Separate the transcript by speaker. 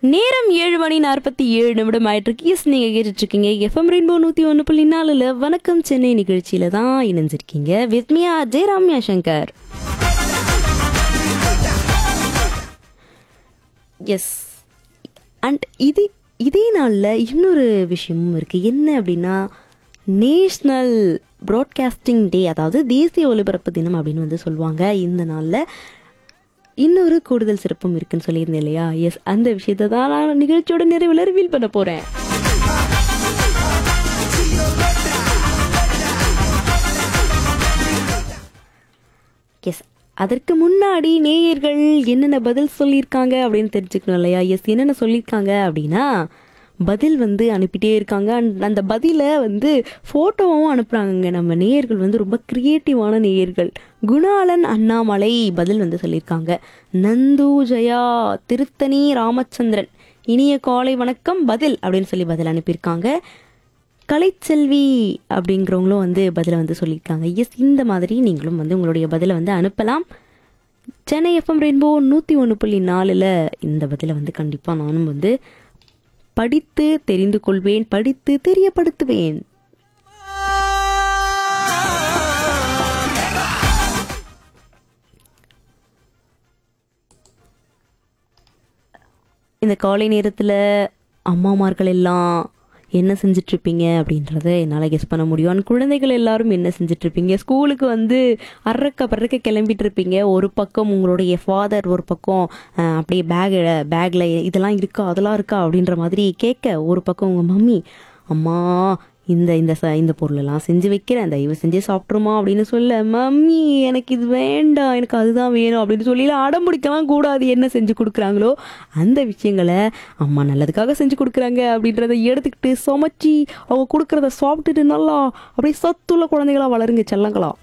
Speaker 1: நேரம் ஏழு மணி நாற்பத்தி ஏழு நிமிடம் ஆயிட்டிருக்கு எஸ் நீங்க கேட்டுட்டு இருக்கீங்க எஃப்எம் ரெயின்போ நூத்தி ஒன்று புள்ளி நாலுல வணக்கம் சென்னை நிகழ்ச்சியில தான் இணைஞ்சிருக்கீங்க வித்மியா ஜெயராம்யா சங்கர் எஸ் அண்ட் இது இதே நாளில் இன்னொரு விஷயமும் இருக்குது என்ன அப்படின்னா நேஷ்னல் ப்ராட்காஸ்டிங் டே அதாவது தேசிய ஒலிபரப்பு தினம் அப்படின்னு வந்து சொல்லுவாங்க இந்த நாளில் இன்னொரு கூடுதல் சிறப்பும் இருக்குன்னு சொல்லியிருந்தேன் இல்லையா எஸ் அந்த விஷயத்தை தான் நான் நிகழ்ச்சியோட நிறைவில் ரிவீல் பண்ண போகிறேன் எஸ் அதற்கு முன்னாடி நேயர்கள் என்னென்ன பதில் சொல்லியிருக்காங்க அப்படின்னு தெரிஞ்சுக்கணும் இல்லையா எஸ் என்னென்ன சொல்லியிருக்காங்க அப்படின்னா பதில் வந்து அனுப்பிட்டே இருக்காங்க அண்ட் அந்த பதிலை வந்து ஃபோட்டோவும் அனுப்புகிறாங்க நம்ம நேயர்கள் வந்து ரொம்ப க்ரியேட்டிவான நேயர்கள் குணாலன் அண்ணாமலை பதில் வந்து சொல்லியிருக்காங்க நந்து ஜெயா திருத்தணி ராமச்சந்திரன் இனிய காலை வணக்கம் பதில் அப்படின்னு சொல்லி பதில் அனுப்பியிருக்காங்க கலைச்செல்வி அப்படிங்கிறவங்களும் வந்து பதிலை வந்து சொல்லியிருக்காங்க எஸ் இந்த மாதிரி நீங்களும் வந்து உங்களுடைய பதிலை வந்து அனுப்பலாம் சென்னை எஃப்எம் ரெயின்போ நூற்றி ஒன்று புள்ளி நாலில் இந்த பதிலை வந்து கண்டிப்பாக நானும் வந்து படித்து தெரிந்து கொள்வேன் படித்து தெரியப்படுத்துவேன் இந்த காலை நேரத்தில் அம்மாமார்கள் எல்லாம் என்ன செஞ்சிட்ருப்பீங்க அப்படின்றத என்னால் கெஸ் பண்ண முடியும் அண்ட் குழந்தைகள் எல்லாரும் என்ன செஞ்சிட்ருப்பீங்க ஸ்கூலுக்கு வந்து அறக்க பறக்க கிளம்பிட்டு இருப்பீங்க ஒரு பக்கம் உங்களுடைய ஃபாதர் ஒரு பக்கம் அஹ், அப்படியே பேக் பேக்கில் இதெல்லாம் இருக்கா அதெல்லாம் இருக்கா அப்படின்ற மாதிரி கேட்க ஒரு பக்கம் உங்கள் மம்மி அம்மா இந்த இந்த ச இந்த பொருளெல்லாம் செஞ்சு வைக்கிறேன் தயவு செஞ்சு சாப்பிட்ருமா அப்படின்னு சொல்ல மம்மி எனக்கு இது வேண்டாம் எனக்கு அதுதான் வேணும் அப்படின்னு சொல்லி அடம் பிடிக்கலாம் கூடாது என்ன செஞ்சு கொடுக்குறாங்களோ அந்த விஷயங்களை அம்மா நல்லதுக்காக செஞ்சு கொடுக்குறாங்க அப்படின்றத எடுத்துக்கிட்டு சமைச்சி அவங்க கொடுக்குறத சாப்பிட்டுட்டு நல்லா அப்படியே சத்துள்ள குழந்தைகளா வளருங்க செல்லங்களா